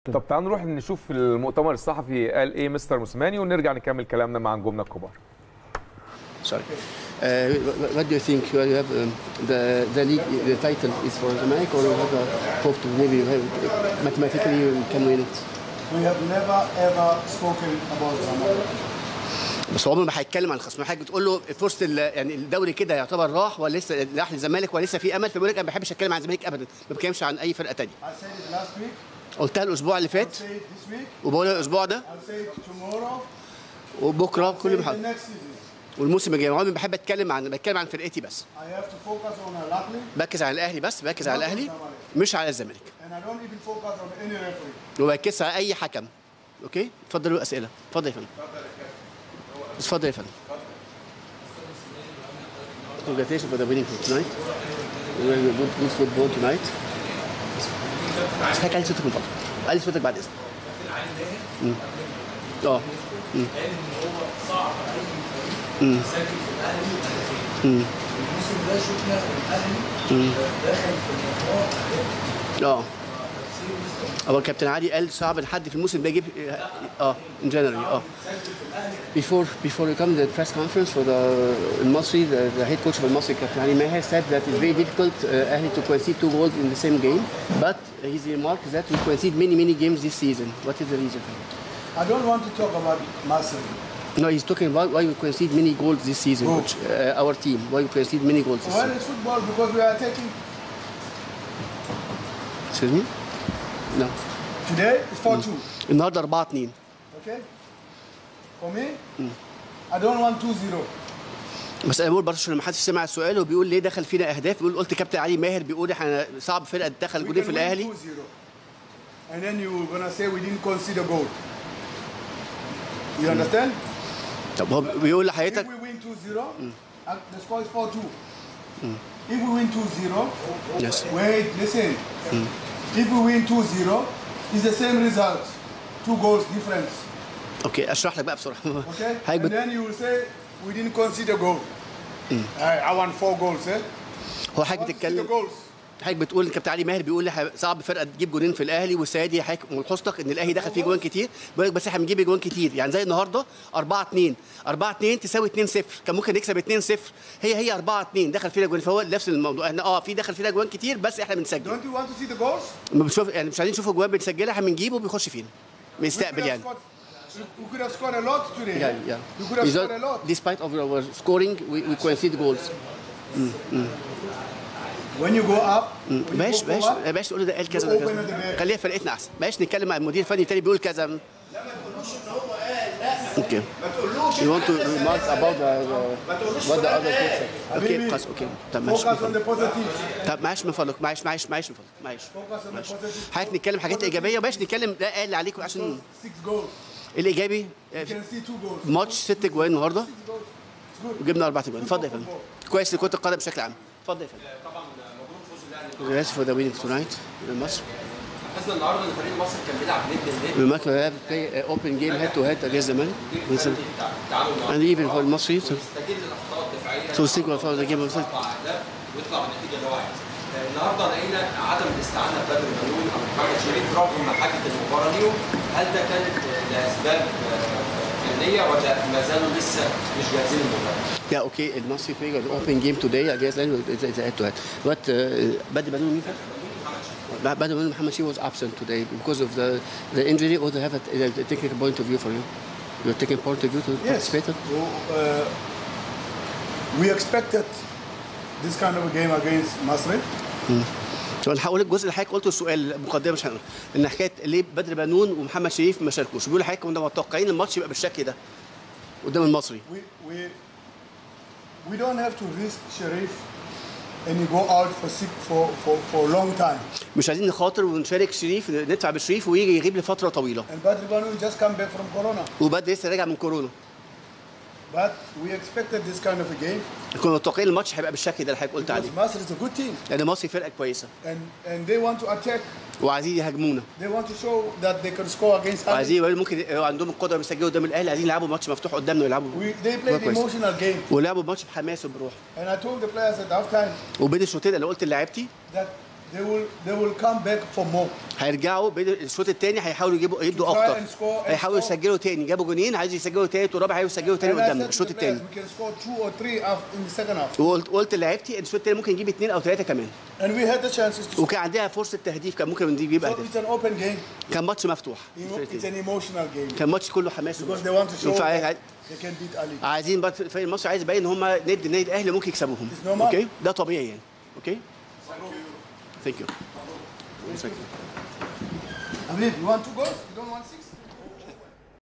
طب تعال نروح نشوف المؤتمر الصحفي قال ايه مستر موسيماني ونرجع نكمل كلامنا مع نجومنا الكبار Sorry. Uh, what, what do you think? You have um, the the league, the title is for Zamalek, or you have a hope to maybe you have mathematically you can win it? We have never ever spoken about Zamalek. بس هو عمره ما هيتكلم عن الخصم حاجه بتقول له فرصه ال- يعني الدوري كده يعتبر راح ولا لسه راح للزمالك ولسه في امل فبيقول لك انا ما بحبش اتكلم عن الزمالك ابدا ما بتكلمش عن اي فرقه تانية I said it last week. قلتها الاسبوع اللي I'll فات say it this week. وبقولها الاسبوع ده I'll say it tomorrow. وبكره I'll say كل it ما the next season. والموسم الجاي عمري ما بحب اتكلم عن بتكلم عن فرقتي بس I have to focus on Al-Ahly بركز على الاهلي بس بركز على الاهلي مش على الزمالك and I don't even focus on any referee. وبركز على اي حكم اوكي اتفضلوا اسئله اتفضل يا فندم اتفضل يا فندم Congratulations for the winning for tonight. We will good, good football tonight. حضرتك علي صوتك من فضلك. علي صوتك بعد اذنك. مم. اه. مم. مم. مم. مم. اه هو الكابتن علي قال صعب ان حد في الموسم ده يجيب اه in generally اه before before you come to the press conference for the المصري the, the head coach of المصري Captain Ali Maher said that it's very difficult uh, Ahly to concede two goals in the same game but his remark is that we concede many many games this season what is the reason I don't want to talk about Marseille. no he's talking about why we concede many goals this season Who? which, uh, our team why we concede many goals this Well, season it's football because we are taking excuse me no today it's 4 2. النهارده 4 2 Okay? For me, I don't want 2 0. بس انا بقول برضه عشان ما حدش سمع السؤال وبيقول ليه دخل فينا اهداف بيقول قلت كابتن علي ماهر بيقول احنا صعب فرقه تدخل We جولين can في win الاهلي 2 0. And then you're going to say we didn't concede a goal. You understand? طب هو بيقول If لحضرتك we win 2 0, uh, the score is 4 2. If we win 2 0, Yes. wait, listen. If we win 2 0, it's the same result. Two goals difference. اوكي اشرح لك بقى بسرعه Okay? حضرتك And بت... then you will say we didn't concede a goal. I, I want four goals, eh? هو I حضرتك want to see the بتتكلم goals. حضرتك بتقول كابتن علي ماهر بيقول لي صعب فرقه تجيب جولين في الاهلي والسنه دي حضرتك ملحوظتك ان الاهلي دخل فيه جوان كتير بيقول لك بس احنا بنجيب جوان كتير يعني زي النهارده 4 2 4 2 تساوي 2 0 كان ممكن نكسب 2 0 هي هي 4 2 دخل فينا جوان فهو نفس الموضوع احنا اه في دخل فينا جوان كتير بس احنا بنسجل Don't you want to see the goals? ما بنشوف يعني مش عايزين نشوف جوان بنسجلها احنا بنجيبه وبيخش فينا We could بيستقبل have يعني scored, we could have scored a lot today. Yeah, eh? yeah. We could have Result- scored a lot. despite of our scoring, we, we concede goals. When you go up, when you go باش باش forward, باش تقول له ده قال كذا Open ولا at the كذا back. خليها فرقتنا احسن باش نتكلم مع المدير الفني التاني بيقول كذا اوكي You want to remark about the, the what the other coach said. اوكي حبيبي. خلاص اوكي طب معلش focus on من the فضلك. positives. طب معلش من فضلك معلش معلش معلش من فضلك معلش Focus on the positives. حضرتك نتكلم حاجات ايجابيه وباش نتكلم ده قال عليكم عشان Six goals. الايجابي You can see two goals. ماتش ست جوان النهارده Six goals. It's good. وجبنا اربع جوان اتفضل يا فندم كويس لكره القدم بشكل عام اتفضل يا فندم طبعا مبروك فوز الاهلي for the winning tonight مصر حسنا النهارده ان فريق مصر كان بيلعب ند لند We might have play uh, open game head to head against the man. تعادل مع And even for المصري to, يستغل الاخطاء الدفاعيه to stick with the game of اربع اهداف ويطلع بالنتيجه اللي هو عايزها. النهارده لقينا عدم الاستعانه ببدر بنون او محمد شريف رغم حاجه المباراه ليهم هل ده كانت لاسباب آه، فنيه ولا ما زالوا لسه مش جاهزين للمباراه؟ Yeah, okay. المصري play the open game today against them. It's, it's head to head. But uh, بدر بنون مين فاز؟ بدر بنون محمد شي was absent today because of the the injury or they have a, a technical point of view for you. You're taking point of view to Yes. participate? Well, uh, we expected this kind of a game against Masri. طب انا هقول الجزء اللي حضرتك قلته السؤال المقدمه مش هنقول ان حكايه ليه بدر بنون ومحمد شريف ما شاركوش بيقول لحضرتك كنا متوقعين الماتش يبقى بالشكل ده قدام المصري We, we, we don't have to risk Sharif and he go out for sick for, for, for a long time. مش عايزين نخاطر ونشارك شريف ندفع بشريف ويجي يغيب لفتره طويله And Badri Banu just come back from Corona. وبدر لسه راجع من كورونا But we expected this kind of a game كنا متوقعين الماتش هيبقى بالشكل ده اللي حضرتك قلت because عليه Masri is a good team لان مصري فرقه كويسه and, and they want to attack. وعايزين يهاجمونا They want to show that they can score against وعايزين us. يوروا ممكن يبقوا عندهم القدره يسجلوا قدام الاهلي عايزين يلعبوا ماتش مفتوح قدامنا ويلعبوا We, they كورة played كويسة. emotional game. ولعبوا ماتش بحماس وبروح And I told the players at halftime وبين الشوطين انا قلت للاعيبتي that they will they will come back for more. هيرجعوا بين الشوط الثاني هيحاولوا يجيبوا يدوا Try اكتر and score and هيحاولوا score. يسجلوا تاني جابوا جونين عايز يسجلوا تالت ورابع هيحاولوا يسجلوا تاني And I قدامنا said to الشوط the players, الثاني we can score two or three af- in the second half. وقلت قلت لعيبتي الشوط الثاني ممكن نجيب اثنين او ثلاثه كمان And we had the chances to وكان عندها فرصه تهديف كان ممكن نجيب So اهداف it's an open game. كان ماتش مفتوح You know, it's an emotional game. كان ماتش كله حماس Because they want to show فعايز- that they can beat Ali. عايزين بقى الفريق المصري عايز يبين ان هم ند النادي الاهلي ممكن يكسبوهم It's normal. اوكي ده طبيعي يعني اوكي ثانك يو Habib, you want two goals? You don't want six?